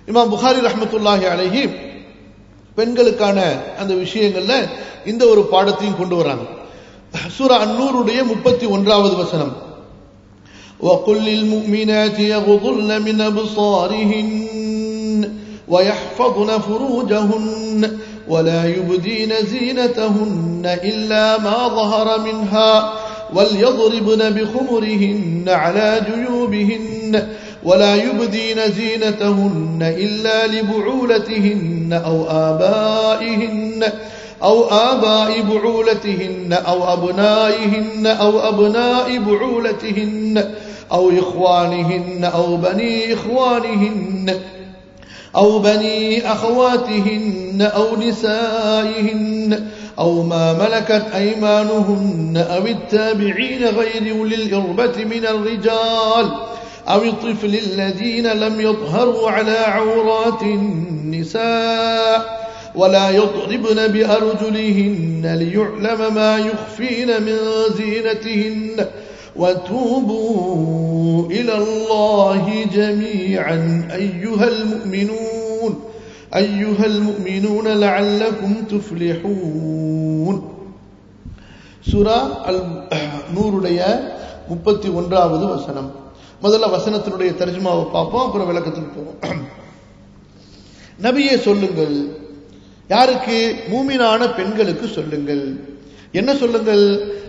இமாம் புகாரி ரஹமத்துல்லாஹி அலைஹி பெண்களுக்கான அந்த விஷயங்கள்ல இந்த ஒரு பாடத்தையும் கொண்டு வராங்க சூரா அன்னூருடைய முப்பத்தி ஒன்றாவது வசனம் وقل للمؤمنات يغضن من أبصارهن ويحفظن فروجهن ولا يبدين زينتهن إلا ما ظهر منها وليضربن بخمرهن على جيوبهن ولا يبدين زينتهن إلا لبعولتهن أو آبائهن أو آباء بعولتهن أو أبنائهن أو أبناء بعولتهن أو إخوانهن أو بني إخوانهن أو بني أخواتهن أو نسائهن أو ما ملكت أيمانهن أو التابعين غير أولي الإربة من الرجال أو الطفل الذين لم يظهروا على عورات النساء ولا يضربن بأرجلهن ليعلم ما يخفين من زينتهن وتوبوا إلى الله جميعا أيها المؤمنون أيها المؤمنون لعلكم تفلحون سورة நூறுடைய முப்பத்தி ஒன்றாவது வசனம் முதல்ல வசனத்தினுடைய தர்ஜுமாவை பார்ப்போம் அப்புறம் விளக்கத்துக்கு போவோம் நபியே சொல்லுங்கள் யாருக்கு மூமினான பெண்களுக்கு சொல்லுங்கள் என்ன சொல்லுங்கள்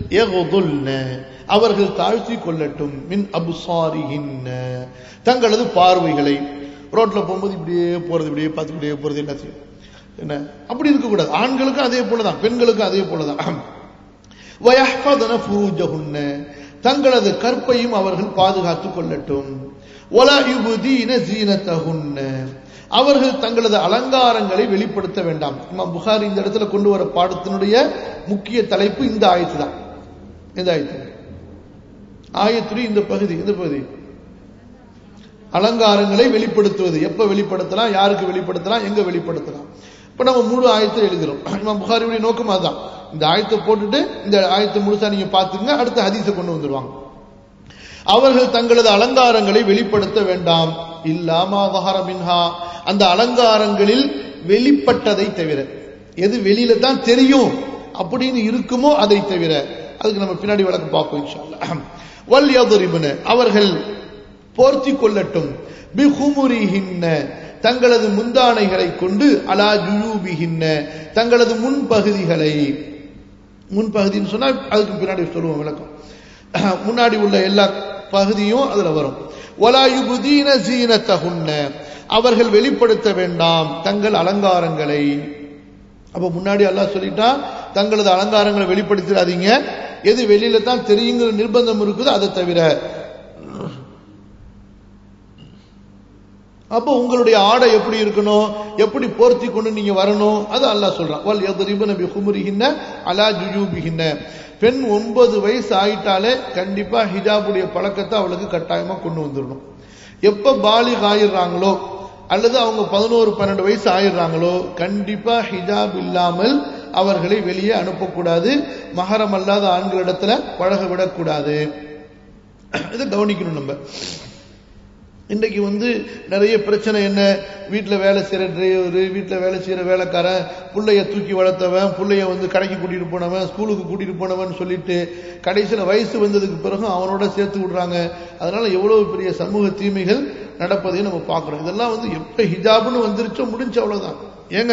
அவர்கள் தாழ்த்தி கொள்ளட்டும் மின் அபுசாரிகின்ன தங்களது பார்வைகளை ரோட்ல போகும்போது இப்படியே போறது இப்படியே பார்த்து இப்படியே போறது எல்லாத்தையும் என்ன அப்படி இருக்கக்கூடாது ஆண்களுக்கும் அதே போலதான் பெண்களுக்கும் அதே போலதான் வயஹ்ஃபதன ஃபுரூஜஹுன்ன தங்களது கற்பையும் அவர்கள் பாதுகாத்துக் கொள்ளட்டும் ஒலா யுபுதீன ஜீனத்தஹுன்ன அவர்கள் தங்களது அலங்காரங்களை வெளிப்படுத்த வேண்டாம் இமாம் புகாரி இந்த இடத்துல கொண்டு வர பாடத்தினுடைய முக்கிய தலைப்பு இந்த ஆயத்து தான் இந்த ஆயத்து ஆயத்துடைய இந்த பகுதி இந்த பகுதி அலங்காரங்களை வெளிப்படுத்துவது எப்ப வெளிப்படுத்தலாம் யாருக்கு வெளிப்படுத்தலாம் எங்க வெளிப்படுத்தலாம் இப்ப நம்ம முழு ஆயத்தை எழுதுறோம் இமாம் புகாரியுடைய நோக்கம் அதுதான் இந்த ஆயத்தை போட்டுட்டு இந்த ஆயத்தை முழுசா நீங்க பாத்துங்க அடுத்த ஹதீஸை கொண்டு வந்துருவாங்க அவர்கள் தங்களது அலங்காரங்களை வெளிப்படுத்த வேண்டாம் இல்லாமா வஹர மின்ஹா அந்த அலங்காரங்களில் வெளிப்பட்டதை தவிர எது வெளியில தான் தெரியும் அப்படின்னு இருக்குமோ அதை தவிர அதுக்கு நம்ம பின்னாடி விளக்கு பார்ப்போம் இன்ஷால்லா வல் யதுரிபுன அவர்கள் போர்த்தி கொள்ளட்டும் பிஹுமுரிஹின்ன தங்களது முந்தானைகளை கொண்டு அலா ஜுயூபிஹின்ன தங்களது முன்பகுதிகளை முன்பகுதின்னு சொன்னா அதுக்கு பின்னாடி சொல்லுவோம் விளக்கம் முன்னாடி உள்ள எல்லா பகுதியும் அதுல வரும் ஒலாயுபுதீன ஜீனத்தகுன்ன அவர்கள் வெளிப்படுத்த வேண்டாம் தங்கள் அலங்காரங்களை அப்ப முன்னாடி அல்லாஹ் சொல்லிட்டா தங்களது அலங்காரங்களை வெளிப்படுத்திடாதீங்க எது வெளியில தான் தெரியுங்கிற நிர்பந்தம் இருக்குது அதை தவிர அப்போ உங்களுடைய ஆடை எப்படி இருக்கணும் எப்படி போர்த்தி கொண்டு நீங்க வரணும் அது அல்லாஹ் சொல்றான் வல் எதிரிபன பிஹுமுரிகின்ன அலா ஜுஜூபிகின்ன பெண் ஒன்பது வயசு ஆயிட்டாலே கண்டிப்பா ஹிஜாபுடைய பழக்கத்தை அவளுக்கு கட்டாயமா கொண்டு வந்துடணும் எப்ப பாலி ஆயிடுறாங்களோ அல்லது அவங்க பதினோரு பன்னெண்டு வயசு ஆயிடுறாங்களோ கண்டிப்பா ஹிஜாப் இல்லாமல் அவர்களை வெளியே அனுப்பக்கூடாது மகரம் அல்லாத ஆண்களிடத்துல பழக விடக்கூடாது இதை கவனிக்கணும் நம்ம இன்றைக்கு வந்து நிறைய பிரச்சனை என்ன வீட்டில் வேலை செய்கிற டிரைவர் வீட்டில் வேலை செய்கிற வேலைக்காரன் பிள்ளைய தூக்கி வளர்த்தவன் பிள்ளைய வந்து கடைக்கு கூட்டிகிட்டு போனவன் ஸ்கூலுக்கு கூட்டிகிட்டு போனவன் சொல்லிட்டு கடைசியில் வயசு வந்ததுக்கு பிறகு அவனோட சேர்த்து விடுறாங்க அதனால எவ்வளவு பெரிய சமூக தீமைகள் நடப்பதையும் நம்ம பார்க்குறோம் இதெல்லாம் வந்து எப்போ ஹிஜாப்னு வந்துருச்சோ முடிஞ்சு அவ்வளோதான் ஏங்க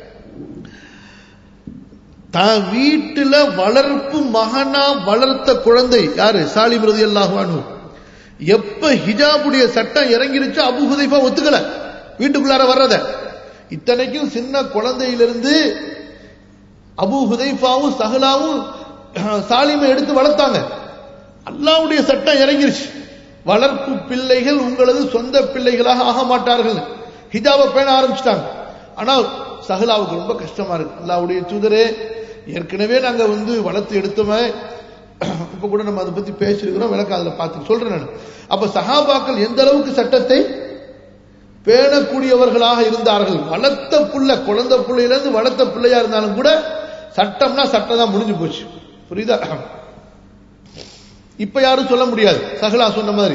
தான் வீட்டுல வளர்ப்பு மகனா வளர்த்த குழந்தை யாரு சாலிமிரதி அல்லாஹானு எப்ப ஹிஜாபுடைய சட்டம் இறங்கிருச்சோ அபு ஹுதைஃபா ஒத்துக்கல வீட்டுக்குள்ளார வர்றத இத்தனைக்கும் சின்ன குழந்தையிலிருந்து அபு ஹுதைஃபாவும் சஹலாவும் சாலிமை எடுத்து வளர்த்தாங்க அல்லாவுடைய சட்டம் இறங்கிருச்சு வளர்ப்பு பிள்ளைகள் உங்களது சொந்த பிள்ளைகளாக ஆக மாட்டார்கள் ஹிஜாபை பேண ஆரம்பிச்சிட்டாங்க ஆனால் சஹலாவுக்கு ரொம்ப கஷ்டமா இருக்கு அல்லாவுடைய தூதரே ஏற்கனவே நாங்க வந்து வளர்த்து எடுத்தோமே இப்ப கூட நம்ம அதை பத்தி பேசிருக்கிறோம் விளக்கம் அதுல பார்த்து சொல்றேன் நான் அப்ப சஹாபாக்கள் எந்த அளவுக்கு சட்டத்தை பேணக்கூடியவர்களாக இருந்தார்கள் வளர்த்த புள்ள குழந்தை பிள்ளையிலிருந்து வளர்த்த பிள்ளையா இருந்தாலும் கூட சட்டம்னா சட்டம் தான் முடிஞ்சு போச்சு புரியுதா இப்ப யாரும் சொல்ல முடியாது சகலா சொன்ன மாதிரி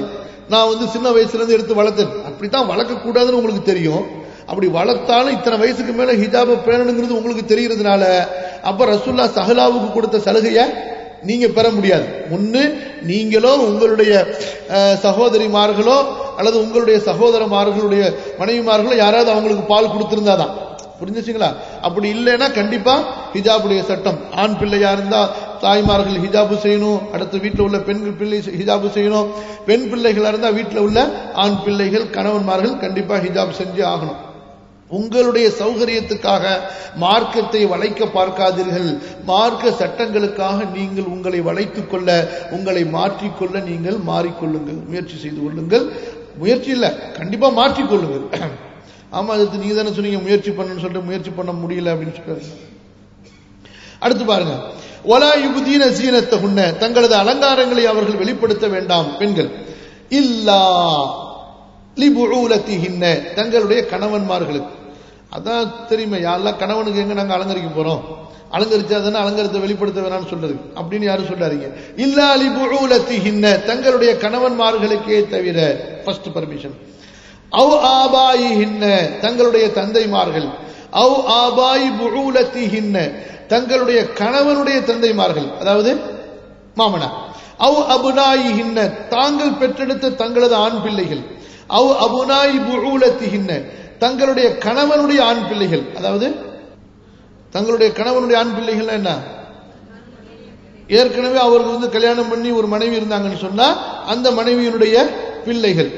நான் வந்து சின்ன வயசுல இருந்து எடுத்து வளர்த்தேன் அப்படித்தான் வளர்க்கக்கூடாதுன்னு உங்களுக்கு தெரியும் அப்படி வளர்த்தாலும் இத்தனை வயசுக்கு மேல ஹிஜாபை பேணணுங்கிறது உங்களுக்கு தெரியறதுனால அப்ப ரசுல்லா சஹலாவுக்கு கொடுத்த சலுகையை நீங்க பெற முடியாது ஒண்ணு நீங்களோ உங்களுடைய அஹ், சகோதரிமார்களோ அல்லது உங்களுடைய சகோதரமார்களுடைய மனைவிமார்களோ யாராவது அவங்களுக்கு பால் கொடுத்திருந்தாதான் புரிஞ்சுச்சுங்களா அப்படி இல்லைன்னா கண்டிப்பா ஹிஜாபுடைய சட்டம் ஆண் பிள்ளையா இருந்தா தாய்மார்கள் ஹிஜாபு செய்யணும் அடுத்த வீட்டில் உள்ள பெண்கள் பிள்ளை ஹிஜாபு செய்யணும் பெண் பிள்ளைகளா இருந்தா வீட்டில் உள்ள ஆண் பிள்ளைகள் கணவன்மார்கள் கண்டிப்பா ஹிஜாப் செஞ்சு ஆகணும் உங்களுடைய சௌகரியத்துக்காக மார்க்கத்தை வளைக்க பார்க்காதீர்கள் மார்க்க சட்டங்களுக்காக நீங்கள் உங்களை வளைத்துக் கொள்ள உங்களை மாற்றிக்கொள்ள நீங்கள் மாறிக்கொள்ளுங்கள் முயற்சி செய்து கொள்ளுங்கள் முயற்சி இல்ல கண்டிப்பா மாற்றிக்கொள்ளுங்கள் ஆமா அதுக்கு நீங்க தானே சொன்னீங்க முயற்சி பண்ணணும்னு சொல்லிட்டு முயற்சி பண்ண முடியல அப்படின்னு சொல்றாரு அடுத்து பாருங்க ஒலா யுபுதீன சீனத்தகுன்ன தங்களது அலங்காரங்களை அவர்கள் வெளிப்படுத்த வேண்டாம் பெண்கள் இல்லா லிபுஊலத்திஹின்ன தங்களுடைய கணவன்மார்களுக்கு அதான் தெரியுமே யாரெல்லாம் கணவனுக்கு எங்க நாங்க அலங்கரிக்க போறோம் அலங்கரிச்சா தானே அலங்கரித்த வெளிப்படுத்த வேணாம்னு சொல்றது அப்படின்னு யாரும் சொல்லாதீங்க இல்லா லிபுஊலத்திஹின்ன தங்களுடைய கணவன்மார்களுக்கே தவிர ஃபர்ஸ்ட் பர்மிஷன் அவ் ஆபாயிஹின்ன தங்களுடைய தந்தைமார்கள் அவ் ஆபாய் புஊலத்திஹின்ன தங்களுடைய கணவனுடைய தந்தைமார்கள் அதாவது மாமனா அவ் அபுனாயிஹின்ன தாங்கள் பெற்றெடுத்த தங்களது ஆண் பிள்ளைகள் அவ் அபுனாய் புஊலத்திஹின்ன தங்களுடைய கணவனுடைய ஆண் பிள்ளைகள் அதாவது தங்களுடைய கணவனுடைய ஆண் பிள்ளைகள் என்ன ஏற்கனவே அவருக்கு வந்து கல்யாணம் பண்ணி ஒரு மனைவி இருந்தாங்கன்னு சொன்னா அந்த மனைவியினுடைய பிள்ளைகள்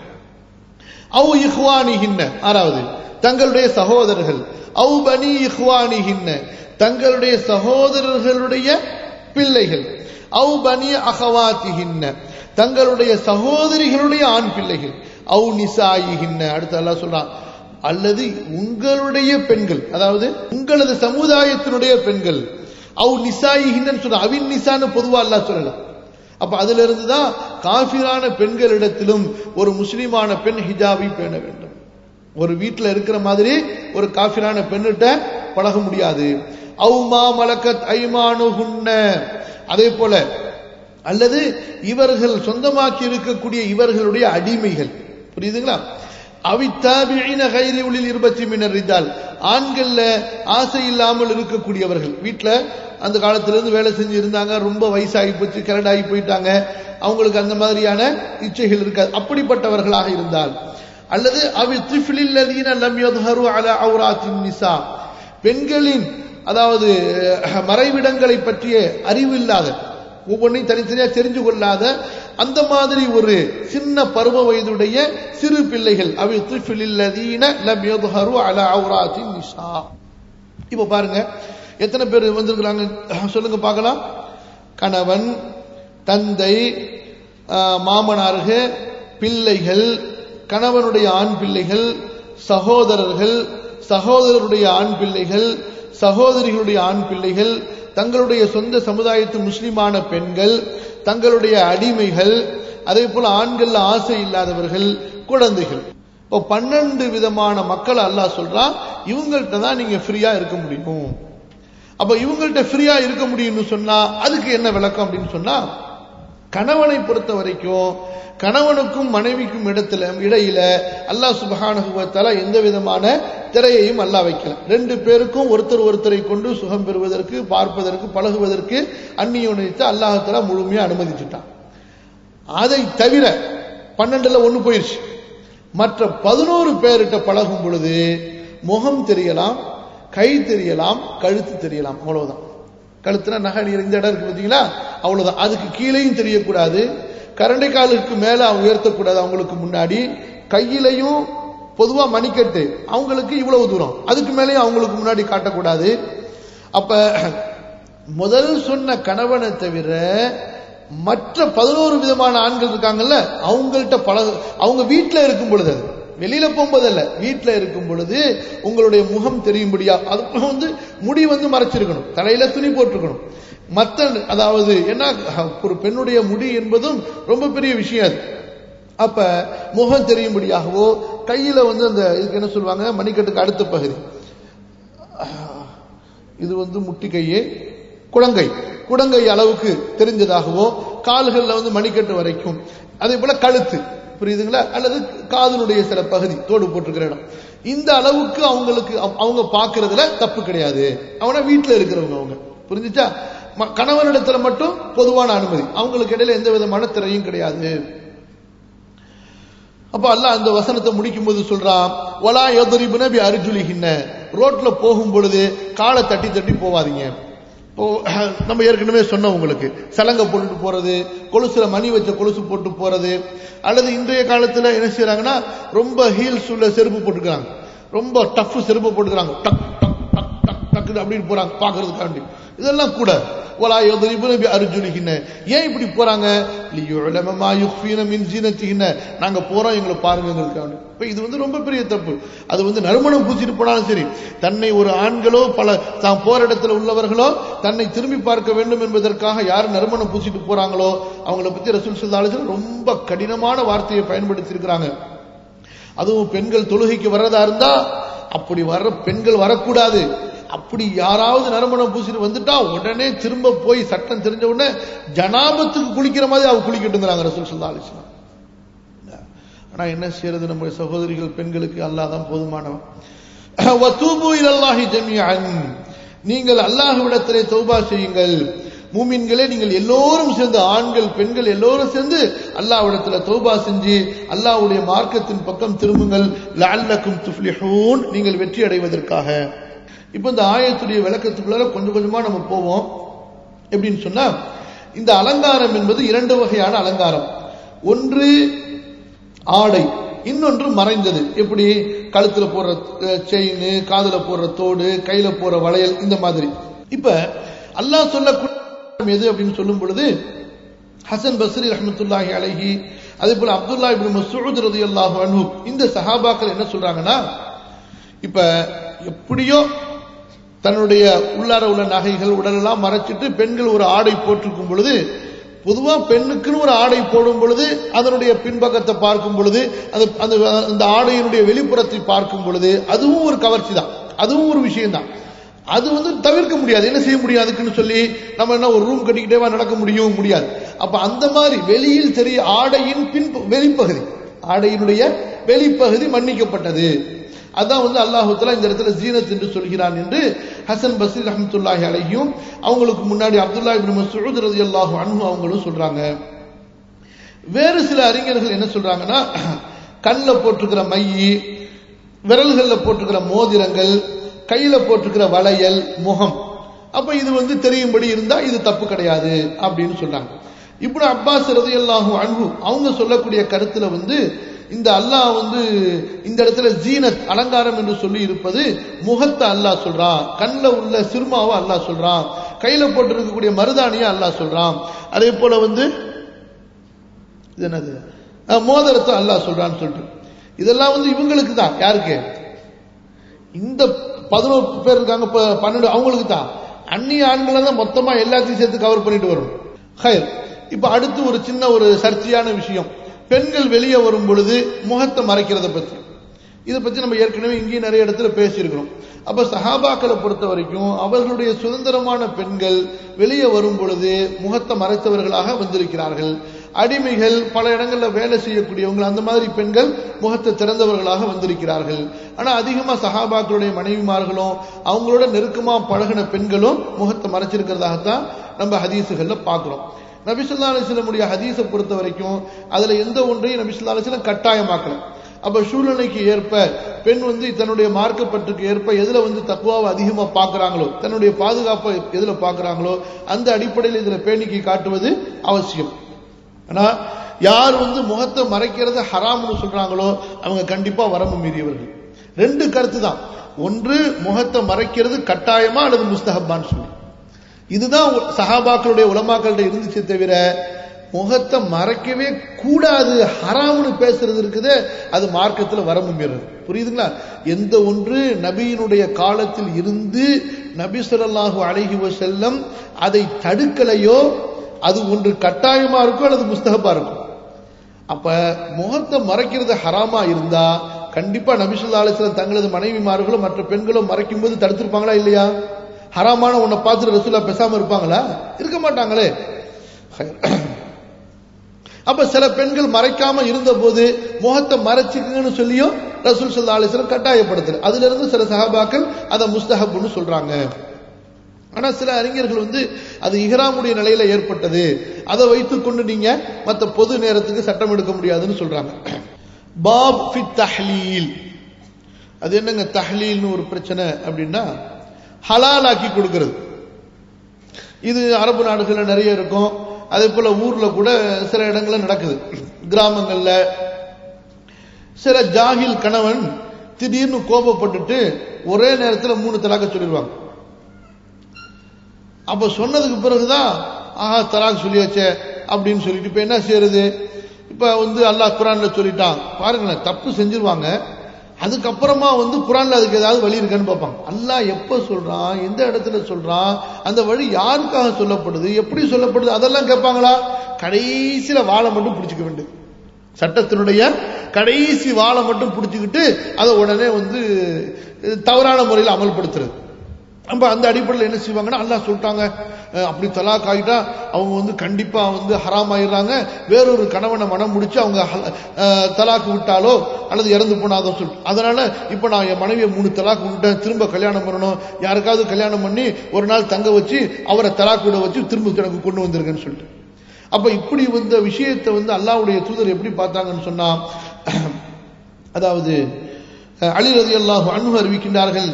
அவு இஹ்வானிஹின்ன ஆறாவது தங்களுடைய சகோதரர்கள் அவு பனி இஹ்வானிஹின்ன தங்களுடைய சகோதரர்களுடைய பிள்ளைகள் அவு பனி அகவாத்திஹின்ன தங்களுடைய சகோதரிகளுடைய ஆண் பிள்ளைகள் அவு நிசாயிஹின்ன அடுத்து அல்லாஹ் சொல்றான் அல்லது உங்களுடைய பெண்கள் அதாவது உங்களது சமுதாயத்தினுடைய பெண்கள் அவு நிசாயிஹின்னு சொல்ற அவின் நிசான்னு பொதுவா அல்லாஹ் சொல்லல அப்ப அதுல இருந்துதான் காஃபிரான பெண்களிடத்திலும் ஒரு முஸ்லிமான பெண் ஹிஜாபை பேண வேண்டும் ஒரு வீட்டுல இருக்கிற மாதிரி ஒரு காஃபிரான பெண்ணிட்ட பழக முடியாது அவுமா மலக்கத் ஐமானுகுன்ன அதே போல அல்லது இவர்கள் சொந்தமாக்கி இருக்கக்கூடிய இவர்களுடைய அடிமைகள் புரியுதுங்களா அவித்தாபிழின கைரி உளில் இருபத்தி மின்னர் ரிஜால் ஆண்கள்ல ஆசை இல்லாமல் இருக்கக்கூடியவர்கள் வீட்டுல அந்த காலத்திலிருந்து வேலை செஞ்சு இருந்தாங்க ரொம்ப வயசாகி போச்சு கிரடாகி போயிட்டாங்க அவங்களுக்கு அந்த மாதிரியான இச்சைகள் இருக்காது அப்படிப்பட்டவர்களாக இருந்தால் அல்லது அவி திஃபிலில்லதீன லம் யத்ஹரு அலா அவ்ராத்தின் நிசா பெண்களின் அதாவது மறைவிடங்களை பற்றிய அறிவு இல்லாத ஒவ்வொன்றையும் தனித்தனியா தெரிஞ்சு கொள்ளாத அந்த மாதிரி ஒரு சின்ன பருவ வயதுடைய சிறு பிள்ளைகள் அவி திஃபிலில்லதீன லம் யத்ஹரு அலா அவ்ராத்தின் நிசா இப்ப பாருங்க எத்தனை பேர் வந்திருக்கிறாங்க சொல்லுங்க பார்க்கலாம் கணவன் தந்தை ஆஹ், மாமனார்கள் பிள்ளைகள் கணவனுடைய ஆண் பிள்ளைகள் சகோதரர்கள் சகோதரருடைய ஆண் பிள்ளைகள் சகோதரிகளுடைய ஆண் பிள்ளைகள் தங்களுடைய சொந்த சமுதாயத்து முஸ்லிமான பெண்கள் தங்களுடைய அடிமைகள் அதே போல ஆண்கள்ல ஆசை இல்லாதவர்கள் குழந்தைகள் இப்போ பன்னெண்டு விதமான மக்கள் அல்லாஹ் சொல்றான் இவங்கள்ட்ட தான் நீங்க ஃப்ரீயா இருக்க முடியும் அப்ப இவங்கள்ட்ட ஃப்ரீயா இருக்க முடியும்னு சொன்னா அதுக்கு என்ன விளக்கம் அப்படின்னு சொன்னா கணவனை பொறுத்த வரைக்கும் கணவனுக்கும் மனைவிக்கும் இடத்துல இடையில அல்லாஹ் சுபஹானஹு வ தஆலா எந்த விதமான திரையையும் அல்லாஹ் வைக்கல ரெண்டு பேருக்கும் ஒருத்தர் ஒருத்தரை கொண்டு சுகம் பெறுவதற்கு பார்ப்பதற்கு பழகுவதற்கு அந்நியோனித்து அல்லாஹ் தஆலா முழுமையா அனுமதிச்சுட்டான் அதை தவிர பன்னெண்டுல ஒண்ணு போயிருச்சு மற்ற பதினோரு பேர்கிட்ட பழகும் பொழுது முகம் தெரியலாம் கை தெரியலாம் கழுத்து தெரியலாம் அவ்வளவுதான் கழுத்துனா நகை நீர் இந்த இடம் இருக்கு பார்த்தீங்களா அவ்வளவுதான் அதுக்கு கீழேயும் தெரியக்கூடாது கரண்டை காலுக்கு மேல உயர்த்தக்கூடாது அவங்களுக்கு முன்னாடி கையிலையும் பொதுவா மணிக்கட்டு அவங்களுக்கு இவ்வளவு தூரம் அதுக்கு மேலேயும் அவங்களுக்கு முன்னாடி காட்டக்கூடாது அப்ப முதல் சொன்ன கணவனை தவிர மற்ற பதினோரு விதமான ஆண்கள் இருக்காங்கல்ல அவங்கள்ட்ட பழக அவங்க வீட்டுல இருக்கும் பொழுது அது வெளியில போகும்போது அல்ல வீட்டுல இருக்கும் பொழுது உங்களுடைய முகம் தெரியும்படியா அது வந்து முடி வந்து மறைச்சிருக்கணும் தலையில துணி போட்டிருக்கணும் மத்த அதாவது என்ன ஒரு பெண்ணுடைய முடி என்பதும் ரொம்ப பெரிய விஷயம் அது அப்ப முகம் தெரியும்படியாகவோ கையில வந்து அந்த இதுக்கு என்ன சொல்லுவாங்க மணிக்கட்டுக்கு அடுத்த பகுதி இது வந்து முட்டி கையே குடங்கை குடங்கை அளவுக்கு தெரிஞ்சதாகவோ கால்கள்ல வந்து மணிக்கட்டு வரைக்கும் அதே போல கழுத்து புரியுதுங்களா அல்லது காதலுடைய சில பகுதி தோடு போட்டிருக்கிற இடம் இந்த அளவுக்கு அவங்களுக்கு அவ- அவங்க பார்க்கறதுல தப்பு கிடையாது அவனா வீட்டுல இருக்கிறவங்க அவங்க புரிஞ்சுச்சா ம- கணவனிடத்துல மட்டும் பொதுவான அனுமதி அவங்களுக்கு இடையில எந்த விதமான திரையும் கிடையாது அப்ப அல்லாஹ் அந்த வசனத்தை முடிக்கும் போது சொல்றான் வலா யதுரிபுன பி அர்ஜுலிஹின்ன ரோட்ல போகும் பொழுது காலை தட்டி தட்டி போவாதீங்க இப்போ நம்ம ஏற்கனவே சொன்னோம் உங்களுக்கு சலங்கை போட்டுட்டு போறது கொலுசுல மணி வச்ச கொலுசு போட்டு போறது அல்லது இன்றைய காலத்துல என்ன செய்யறாங்கன்னா ரொம்ப ஹீல்ஸ் உள்ள செருப்பு போட்டுக்கிறாங்க ரொம்ப டஃப் செருப்பு போட்டுக்கிறாங்க டக் டக் டக் டக் டக்குன்னு அப்படின்னு போறாங்க பாக்குறதுக்காண்டி இதெல்லாம் கூட வலா யதுரிபுன பி அர்ஜுலிஹின்ன ஏன் இப்படி போறாங்க லியுலம மா யுக்ஃபீன மின் ஜீனத்திஹின்ன நாங்க போறோம் எங்களை பாருங்கிறதுக்காண்டி இப்ப இது வந்து ரொம்ப பெரிய தப்பு அது வந்து நறுமணம் பூசிட்டு போனாலும் சரி தன்னை ஒரு ஆண்களோ பல தான் போற இடத்துல உள்ளவர்களோ தன்னை திரும்பி பார்க்க வேண்டும் என்பதற்காக யார் நறுமணம் பூசிட்டு போறாங்களோ அவங்கள பத்தி ரசூல் ஸல்லல்லாஹு ரொம்ப கடினமான வார்த்தையை பயன்படுத்தி இருக்கிறாங்க அதுவும் பெண்கள் தொழுகைக்கு வர்றதா இருந்தா அப்படி வர்ற பெண்கள் வரக்கூடாது அப்படி யாராவது நறுமணம் பூசிட்டு வந்துட்டா உடனே திரும்ப போய் சட்டம் தெரிஞ்ச உடனே ஜனாபத்துக்கு குளிக்கிற மாதிரி அவ குளிக்கட்டுங்கிறாங்க ரசூல் ஸல்லல்லாஹு அலைஹி வஸல்லம் ஆனா என்ன செய்யறது நம்ம சகோதரிகள் பெண்களுக்கு அல்லாஹ் தான் போதுமானவன் வதூபு இலல்லாஹி ஜமீஅன் நீங்கள் அல்லாஹ்விடத்திலே தௌபா செய்யுங்கள் மூமின்களே நீங்கள் எல்லோரும் சேர்ந்து ஆண்கள் பெண்கள் எல்லோரும் சேர்ந்து அல்லாஹ்விடத்துல தௌபா செஞ்சு அல்லாஹ்வுடைய மார்க்கத்தின் பக்கம் திரும்புங்கள் லஅல்லக்கும் துஃப்லிஹூன் நீங்கள் வெற்றி அடைவதற்காக இப்போ இந்த ஆயத்துடைய விளக்கத்துக்குள்ள கொஞ்சம் கொஞ்சமா நம்ம போவோம் எப்படின்னு சொன்னா இந்த அலங்காரம் என்பது இரண்டு வகையான அலங்காரம் ஒன்று ஆடை இன்னொன்று மறைந்தது எப்படி கழுத்துல போடுற செயின் காதுல போடுற தோடு கையில போற வளையல் இந்த மாதிரி இப்ப அல்லாஹ் சொல்லக்கூடிய எது அப்படின்னு சொல்லும் பொழுது ஹசன் பஸ்ரி ரஹமத்துல்லாஹி அலைஹி அதே போல அப்துல்லா இப்னு மஸ்ஊத் ரலியல்லாஹு அன்ஹு இந்த சஹாபாக்கள் என்ன சொல்றாங்கன்னா இப்ப எப்படியோ தன்னுடைய உள்ளார உள்ள நகைகள் உடலெல்லாம் மறைச்சிட்டு பெண்கள் ஒரு ஆடை போட்டிருக்கும் பொழுது பொதுவா பெண்ணுக்குன்னு ஒரு ஆடை போடும் பொழுது அதனுடைய பின்பக்கத்தை பார்க்கும் பொழுது அது அந்த அந்த ஆடையினுடைய வெளிப்புறத்தை பார்க்கும் பொழுது அதுவும் ஒரு கவர்ச்சி தான் அதுவும் ஒரு விஷயம் தான் அது வந்து தவிர்க்க முடியாது என்ன செய்ய முடியும் அதுக்குன்னு சொல்லி நம்ம என்ன ஒரு ரூம் கட்டிக்கிட்டேவா நடக்க முடியும் முடியாது அப்ப அந்த மாதிரி வெளியில் தெரிய ஆடையின் பின் வெளிப்பகுதி ஆடையினுடைய வெளிப்பகுதி மன்னிக்கப்பட்டது அதான் வந்து அல்லாஹுத்தலா இந்த இடத்துல ஜீனத் என்று சொல்கிறான் என்று ஹசன் பசீர் ரஹமத்துல்லாஹி அலையும் அவங்களுக்கு முன்னாடி அப்துல்லா இப்னு மஸ்ஊத் ரலியல்லாஹு அன்ஹு அவங்களும் சொல்றாங்க வேறு சில அறிஞர்கள் என்ன சொல்றாங்கன்னா கண்ணில் போட்டிருக்கிற மை விரல்களில் போட்டிருக்கிற மோதிரங்கள் கையில போட்டிருக்கிற வளையல் முகம் அப்ப இது வந்து தெரியும்படி இருந்தா இது தப்பு கிடையாது அப்படின்னு சொல்றாங்க இப்படி அப்பாஸ் ரதியல்லாஹு அன்பு அவங்க சொல்லக்கூடிய கருத்துல வந்து இந்த அல்லாஹ் வந்து இந்த இடத்துல ஜீனத் அலங்காரம் என்று சொல்லி இருப்பது முகத்தை அல்லாஹ் சொல்றான் கண்ணில் உள்ள சிறுமாவை அல்லாஹ் சொல்றான் கையில போட்டிருக்கக்கூடிய மருதாணியை அல்லாஹ் சொல்றான் அதே போல வந்து இது என்னது அஹ், மோதிரத்தை அல்லாஹ் சொல்றான்னு சொல்லிட்டு இதெல்லாம் வந்து இவங்களுக்கு தான் யாருக்கு இந்த பதினோரு பேர் இருக்காங்க இப்ப பன்னெண்டு அவங்களுக்கு தான் அந்நிய ஆண்களை தான் மொத்தமா எல்லாத்தையும் சேர்த்து கவர் பண்ணிட்டு வரும் ஹயர் இப்ப அடுத்து ஒரு சின்ன ஒரு சர்ச்சையான விஷயம் பெண்கள் வெளியே வரும் பொழுது முகத்தை மறைக்கிறத பத்தி இதை பத்தி நம்ம ஏற்கனவே இங்கேயும் நிறைய இடத்துல பேசியிருக்கிறோம் அப்ப சஹாபாக்களை பொறுத்த வரைக்கும் அவர்களுடைய சுதந்திரமான பெண்கள் வெளியே வரும் பொழுது முகத்தை மறைத்தவர்களாக வந்திருக்கிறார்கள் அடிமைகள் பல இடங்கள்ல வேலை செய்யக்கூடியவங்க அந்த மாதிரி பெண்கள் முகத்தை திறந்தவர்களாக வந்திருக்கிறார்கள் ஆனா அதிகமா சஹாபாக்களுடைய மனைவிமார்களும் அவங்களோட நெருக்கமா பழகின பெண்களும் முகத்தை மறைச்சிருக்கிறதாகத்தான் நம்ம ஹதீசுகள்ல பார்க்கிறோம் நபிசுல்லா அலிஸ்லமுடைய ஹதீஸை பொறுத்த வரைக்கும் அதுல எந்த ஒன்றையும் நபிசுல்லா அலிஸ்லம் கட்டாயமாக்கல அப்ப சூழ்நிலைக்கு ஏற்ப பெண் வந்து தன்னுடைய மார்க்கப்பட்டுக்கு ஏற்ப எதுல வந்து தக்குவாவை அதிகமா பார்க்கறாங்களோ தன்னுடைய பாதுகாப்பை எதுல பார்க்கறாங்களோ அந்த அடிப்படையில் இதுல பேணிக்கை காட்டுவது அவசியம் ஆனா யார் வந்து முகத்தை மறைக்கிறத ஹராம்னு சொல்றாங்களோ அவங்க கண்டிப்பா வரம்பு மீறியவர்கள் ரெண்டு கருத்து தான் ஒன்று முகத்தை மறைக்கிறது கட்டாயமா அல்லது முஸ்தஹப்பான்னு சொல்லி இதுதான் சஹாபாக்களுடைய உலமாக்களுடைய இருந்துச்சே தவிர முகத்தை மறைக்கவே கூடாது ஹராம்னு பேசுறது இருக்குது அது மார்க்கத்துல வரம்பு மீறது புரியுதுங்களா எந்த ஒன்று நபியினுடைய காலத்தில் இருந்து நபி ஸல்லல்லாஹு அலைஹி வஸல்லம் அதை தடுக்கலையோ அது ஒன்று கட்டாயமா இருக்கும் அல்லது முஸ்தகப்பா இருக்கும் அப்ப முகத்தை மறைக்கிறது ஹராமா இருந்தா கண்டிப்பா நபிசுல்லா அலிஸ்லாம் தங்களது மனைவிமார்களும் மற்ற பெண்களும் மறைக்கும் போது தடுத்திருப்பாங்களா இல்லையா ஹராமான உன்னை பார்த்துட்டு ரசூலா பேசாம இருப்பாங்களா இருக்க மாட்டாங்களே அப்ப சில பெண்கள் மறைக்காம இருந்த போது முகத்தை மறைச்சிக்குங்கன்னு சொல்லியும் ரசூல் சல்லா அலிஸ்லம் கட்டாயப்படுத்தல அதுல இருந்து சில சஹாபாக்கள் அதை முஸ்தஹப்னு சொல்றாங்க ஆனா சில அறிஞர்கள் வந்து அது இஹ்ராமுடைய நிலையில ஏற்பட்டது அதை வைத்துக்கொண்டு நீங்க மற்ற பொது நேரத்துக்கு சட்டம் எடுக்க முடியாதுன்னு சொல்றாங்க பாப் ஃபிட் தஹ்லீல் அது என்னங்க தஹ்லீல்னு ஒரு பிரச்சனை அப்படின்னா ஹலால் ஆக்கி கொடுக்கிறது இது அரபு நாடுகள்ல நிறைய இருக்கும் அதே போல ஊர்ல கூட சில இடங்கள்ல நடக்குது கிராமங்கள்ல சில ஜாகில் கணவன் திடீர்னு கோபப்பட்டுட்டு ஒரே நேரத்தில் மூணு தலாக்க சொல்லிடுவாங்க அப்ப சொன்னதுக்கு பிறகுதான் ஆஹா தலாக் சொல்லியாச்சே அப்படின்னு சொல்லிட்டு இப்ப என்ன செய்யறது இப்ப வந்து அல்லாஹ் குரான்ல சொல்லிட்டான் பாருங்களேன் தப்பு செஞ்சிருவாங்க அதுக்கப்புறமா வந்து குரான்ல அதுக்கு ஏதாவது வழி இருக்கான்னு பார்ப்பாங்க அல்லாஹ் எப்ப சொல்றான் எந்த இடத்துல சொல்றான் அந்த வழி யாருக்காக சொல்லப்படுது எப்படி சொல்லப்படுது அதெல்லாம் கேட்பாங்களா கடைசியில வாழை மட்டும் பிடிச்சிக்க வேண்டும் சட்டத்தினுடைய கடைசி வாழை மட்டும் பிடிச்சிக்கிட்டு அதை உடனே வந்து தவறான முறையில் அமல்படுத்துறது நம்ம அந்த அடிப்படையில் என்ன செய்வாங்கன்னா அல்லாஹ் சொல்லிட்டாங்க அப்படி தலாக் ஆகிட்டா அவங்க வந்து கண்டிப்பா வந்து ஹராம் ஆயிடுறாங்க வேறொரு கணவனை மனம் முடிச்சு அவங்க தலாக்கு விட்டாலோ அல்லது இறந்து போனாதோ சொல்லிட்டு அதனால இப்ப நான் என் மனைவியை மூணு தலாக்கு விட்டேன் திரும்ப கல்யாணம் பண்ணணும் யாருக்காவது கல்யாணம் பண்ணி ஒரு நாள் தங்க வச்சு அவரை தலாக்கு விட வச்சு திரும்ப எனக்கு கொண்டு வந்திருக்கேன்னு சொல்லிட்டு அப்ப இப்படி வந்த விஷயத்தை வந்து அல்லாவுடைய தூதர் எப்படி பார்த்தாங்கன்னு சொன்னா அதாவது அலி ரதி அல்லாஹு அன்பு அறிவிக்கின்றார்கள்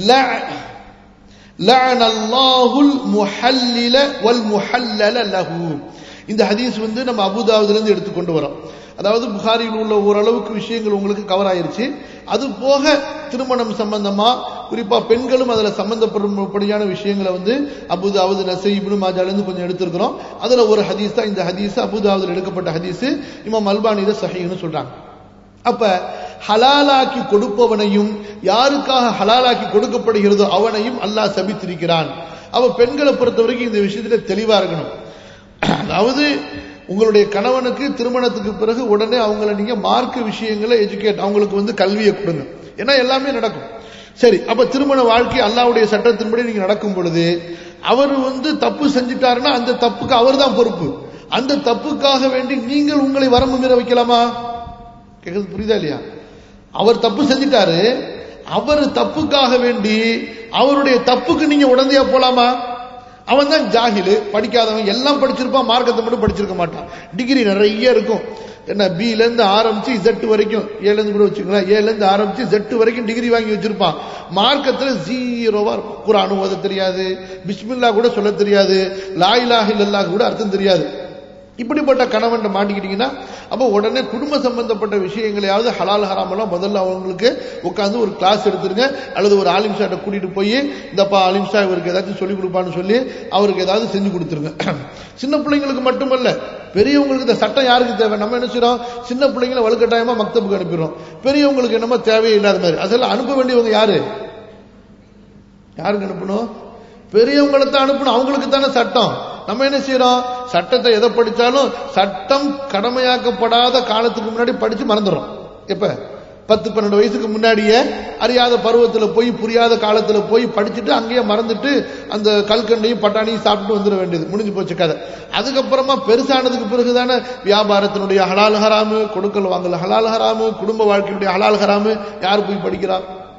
لعن الله المحلل والمحلل له இந்த ஹதீஸ் வந்து நம்ம அபுதாபுல இருந்து எடுத்துக்கொண்டு வரோம் அதாவது புகாரியில் உள்ள ஓரளவுக்கு விஷயங்கள் உங்களுக்கு கவர் ஆயிருச்சு அது போக திருமணம் சம்பந்தமா குறிப்பா பெண்களும் அதுல சம்பந்தப்படும்படியான விஷயங்களை வந்து அபுதாவுது நசை இப்னு மாஜால இருந்து கொஞ்சம் எடுத்திருக்கிறோம் அதுல ஒரு ஹதீஸ் தான் இந்த ஹதீஸ் அபுதாவுதில் எடுக்கப்பட்ட ஹதீஸ் இமாம் அல்பானித சஹின்னு சொல்றாங்க அப்ப ஹலாலாக்கி கொடுப்பவனையும் யாருக்காக ஹலாலாக்கி கொடுக்கப்படுகிறதோ அவனையும் அல்லாஹ் சபித்திருக்கிறான் அவ பெண்களை பொறுத்த வரைக்கும் இந்த விஷயத்துல தெளிவா இருக்கணும் அதாவது உங்களுடைய கணவனுக்கு திருமணத்துக்கு பிறகு உடனே அவங்கள நீங்க மார்க்க விஷயங்களை எஜுகேட் அவங்களுக்கு வந்து கல்வியை கொடுங்க ஏன்னா எல்லாமே நடக்கும் சரி அப்ப திருமண வாழ்க்கை அல்லாவுடைய சட்டத்தின்படி நீங்க நடக்கும் பொழுது அவர் வந்து தப்பு செஞ்சுட்டாருன்னா அந்த தப்புக்கு அவர் தான் பொறுப்பு அந்த தப்புக்காக வேண்டி நீங்கள் உங்களை வரம்பு மீற வைக்கலாமா கேட்கறது புரியுதா இல்லையா அவர் தப்பு செஞ்சிட்டாரு அவர் தப்புக்காக வேண்டி அவருடைய தப்புக்கு நீங்க உடந்தையா போலாமா அவன் தான் ஜாகிலு படிக்காதவன் எல்லாம் படிச்சிருப்பான் மார்க்கத்தை மட்டும் படிச்சிருக்க மாட்டான் டிகிரி நிறைய இருக்கும் என்ன பில இருந்து ஆரம்பிச்சு ஜெட் வரைக்கும் ஏழுல இருந்து கூட வச்சுக்கலாம் ஏழுல இருந்து ஆரம்பிச்சு ஜெட் வரைக்கும் டிகிரி வாங்கி வச்சிருப்பான் மார்க்கத்துல ஜீரோவா இருக்கும் குரான் ஓத தெரியாது பிஸ்மில்லா கூட சொல்ல தெரியாது லாயிலாக இல்லல்லா கூட அர்த்தம் தெரியாது இப்படிப்பட்ட கணவன் மாட்டிக்கிட்டீங்கன்னா அப்போ உடனே குடும்ப சம்பந்தப்பட்ட விஷயங்களையாவது ஹலால் ஹராமெல்லாம் முதல்ல அவங்களுக்கு உட்காந்து ஒரு கிளாஸ் எடுத்துருங்க அல்லது ஒரு ஆலிம் சாட்டை கூட்டிட்டு போய் இந்தப்பா ஆலிம் சா இவருக்கு ஏதாச்சும் சொல்லிக் கொடுப்பான்னு சொல்லி அவருக்கு ஏதாவது செஞ்சு கொடுத்துருங்க சின்ன பிள்ளைங்களுக்கு மட்டுமல்ல பெரியவங்களுக்கு இந்த சட்டம் யாருக்கு தேவை நம்ம என்ன செய்யறோம் சின்ன பிள்ளைங்களை வலுக்கட்டாயமா மக்தபுக்கு அனுப்பிடுறோம் பெரியவங்களுக்கு என்னமோ தேவையே இல்லாத மாதிரி அதெல்லாம் அனுப்ப வேண்டியவங்க யாரு யாருக்கு அனுப்பணும் பெரியவங்களை தான் அனுப்பணும் அவங்களுக்கு தானே சட்டம் நம்ம என்ன செய்யறோம் சட்டத்தை எதை படிச்சாலும் சட்டம் கடமையாக்கப்படாத காலத்துக்கு முன்னாடி படிச்சு மறந்துடுறோம் எப்ப பத்து பன்னெண்டு வயசுக்கு முன்னாடியே அறியாத பருவத்துல போய் புரியாத காலத்துல போய் படிச்சுட்டு அங்கேயே மறந்துட்டு அந்த கல்கண்டையும் பட்டாணியும் சாப்பிட்டு வந்துட வேண்டியது முடிஞ்சு போச்சு கதை அதுக்கப்புறமா பெருசானதுக்கு பிறகுதானே வியாபாரத்தினுடைய ஹலால் ஹராமு கொடுக்கல் வாங்கல ஹலால் ஹராமு குடும்ப வாழ்க்கையினுடைய ஹலால் ஹராமு யார் போய் படிக்கிறா